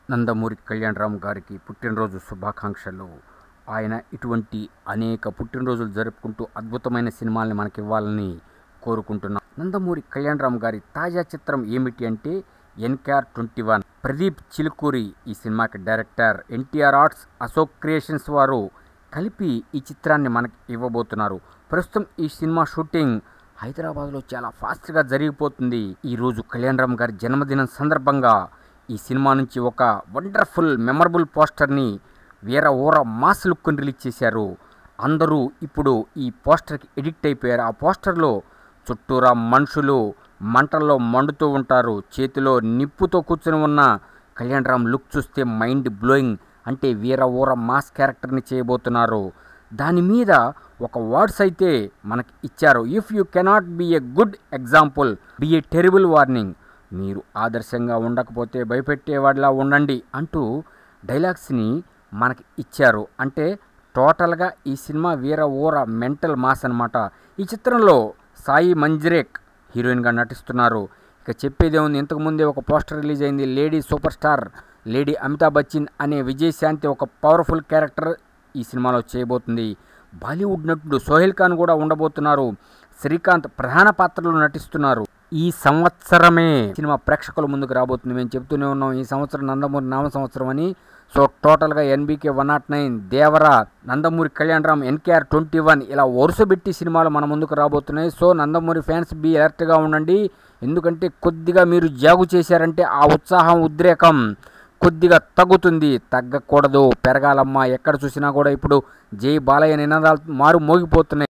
నందమూరి కళ్యాణరామ్ గారికి పుట్టినరోజు శుభాకాంక్షలు ఆయన ఇటువంటి అనేక పుట్టినరోజులు జరుపుకుంటూ అద్భుతమైన సినిమాల్ని మనకి ఇవ్వాలని కోరుకుంటున్నాం నందమూరి కళ్యాణరామ్ గారి తాజా చిత్రం ఏమిటి అంటే NKR twenty one Pradeep Chilukuri ఈ సినిమాకి director NTR arts Ashok creations వారు కలిపి ఈ చిత్రాన్ని మనకి ఇవ్వబోతున్నారు ప్రస్తుతం ఈ సినిమా షూటింగ్ హైదరాబాద్లో చాలా ఫాస్ట్గా జరిగిపోతుంది ఈరోజు కళ్యాణరామ్ గారి జన్మదినం సందర్భంగా ఈ సినిమా నుంచి ఒక వండర్ఫుల్ మెమరబుల్ పోస్టర్ని వీర ఊర మాస్ లుక్ని రిలీజ్ చేశారు అందరూ ఇప్పుడు ఈ పోస్టర్కి ఎడిక్ట్ అయిపోయారు ఆ పోస్టర్లో చుట్టూరా మనుషులు మంటల్లో మండుతూ ఉంటారు చేతిలో నిప్పుతో కూర్చుని ఉన్న కళ్యాణరామ్ లుక్ చూస్తే మైండ్ బ్లోయింగ్ అంటే వీర ఊర మాస్ క్యారెక్టర్ని చేయబోతున్నారు దాని మీద ఒక వర్డ్స్ అయితే మనకి ఇచ్చారు if you cannot be a good example be a terrible warning మీరు ఆదర్శంగా ఉండకపోతే భయపెట్టేవాడిలా ఉండండి అంటూ డైలాగ్స్ని మనకి ఇచ్చారు అంటే టోటల్గా ఈ సినిమా వీర ఊర మెంటల్ మాస్ అనమాట ఈ చిత్రంలో సాయి మంజ్రేక్ హీరోయిన్గా నటిస్తున్నారు ఇక చెప్పేదే ఉంది ఇంతకుముందే ఒక పోస్టర్ రిలీజ్ అయింది lady super star lady Amitabh Bachchan అనే విజయశాంతి ఒక పవర్ఫుల్ క్యారెక్టర్ ఈ సినిమాలో చేయబోతుంది బాలీవుడ్ నటుడు సోహెల్ ఖాన్ కూడా ఉండబోతున్నారు శ్రీకాంత్ ప్రధాన పాత్రలో నటిస్తున్నారు ఈ సంవత్సరమే సినిమా ప్రేక్షకుల ముందుకు రాబోతుంది మేము చెప్తూనే ఉన్నాం ఈ సంవత్సరం నందమూరి నామ సంవత్సరం అని సో టోటల్గా NBK one not nine Devara Nandamuri Kalyanram NKR twenty one ఇలా వరుసబెట్టి సినిమాలు మన ముందుకు రాబోతున్నాయి సో నందమూరి ఫ్యాన్స్ బీ అలర్ట్గా ఉండండి ఎందుకంటే కొద్దిగా మీరు జాగు చేశారంటే ఆ ఉత్సాహం ఉద్రేకం కొద్దిగా తగ్గుతుంది తగ్గకూడదు పెరగాలమ్మా ఎక్కడ చూసినా కూడా ఇప్పుడు జై బాలయ్య నినాదాలు మారు మోగిపోతున్నాయి